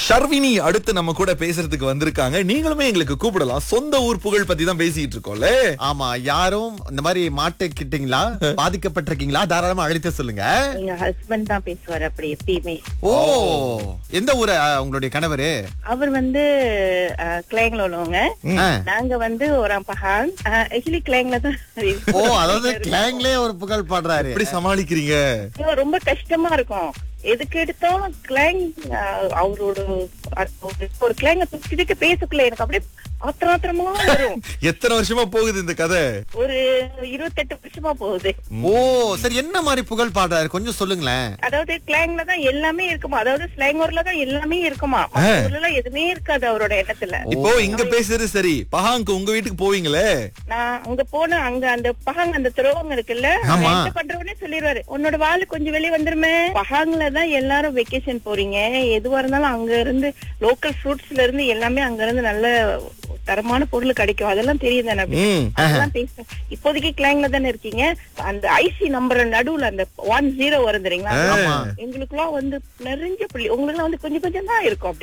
ஷர்வினி அடுத்து நம்ம கூட பேசுறதுக்கு வந்திருக்காங்க நீங்களுமே எங்களுக்கு கூப்பிடலாம் சொந்த ஊர் புகழ் பத்தி தான் பேசிட்டு இருக்கோம்ல ஆமா யாரும் இந்த மாதிரி மாட்டிக்கிட்டீங்களா பாதிக்கப்பட்டிருக்கீங்களா தாராளமா அழைத்து சொல்லுங்க எங்க ஹஸ்பண்ட் தான் பேசுவார் அப்படி எப்பயுமே ஓ எந்த ஊரு அஹ், உங்களுடைய கணவரு அவர் வந்து கிளைங்ல உள்ளவங்க ஆ. நாங்க வந்து ஒரு பஹான் ஆக்சுவலி கிளைங்ல தான் ஓ அதாவது கிளாங்லயே ஒரு புகழ் பாடுறாரு எப்படி சமாளிக்கிறீங்க ஐயோ, ரொம்ப கஷ்டமா இருக்கும் எதுக்கு எடுத்தாலும் கிளைங் அவரோட அ- ஒரு- ஒரு கிளைங்க தூக்கிட்டு பேசக்குள்ள எனக்கு அப்படியே ஆத்திர ஆத்திரமா வரும் எத்தனை வருஷமா போகுது இந்த கதை ஒரு இருபத்தெட்டு வருஷமா போகுது ஓ சரி என்ன மாதிரி புகழ் பாடுறாரு கொஞ்சம் சொல்லுங்களேன் அதாவது கிளைங்ல தான் எல்லாமே இருக்குமா அதாவது ஸ்லாங் ஊர்ல தான் எல்லாமே இருக்குமா மத்த ஊர்ல எல்லாம் எதுவுமே இருக்காது அவரோட எண்ணத்துல இப்போ இங்க பேசுறது சரி பஹாங்க்கு உங்க வீட்டுக்கு போவீங்களே நான் அங்க போன அங்க அந்த பகாங் அந்த துரோகம் இருக்குல்ல ஆமா. என்ன பண்றவனே சொல்லிடுவாரு உன்னோட வாலு கொஞ்சம் வெளியே வந்துருமே பகாங்ல தான் எல்லாரும் வெக்கேஷன் போறீங்க எதுவா இருந்தாலும் அங்க இருந்து லோக்கல் ஃப்ரூட்ஸ்ல இருந்து எல்லாமே அங்க இருந்து நல்ல தரமான பொருள் கிடைக்கும் அதெல்லாம் தெரியும் தானே அப்படி? ம் அதெல்லாம் பேசுறேன் இப்போதைக்கு கிளாங்ல தானே இருக்கீங்க அந்த ஐசி நம்பர் நடுவுல அந்த ஒன் ஜீரோ வரும் தெரியுங்களா ஆமா. எங்களுக்குலாம் வந்து நிறைஞ்ச புள்ளி உங்களுக்கு வந்து கொஞ்சம் கொஞ்சம் தான் இருக்கும் அப்படி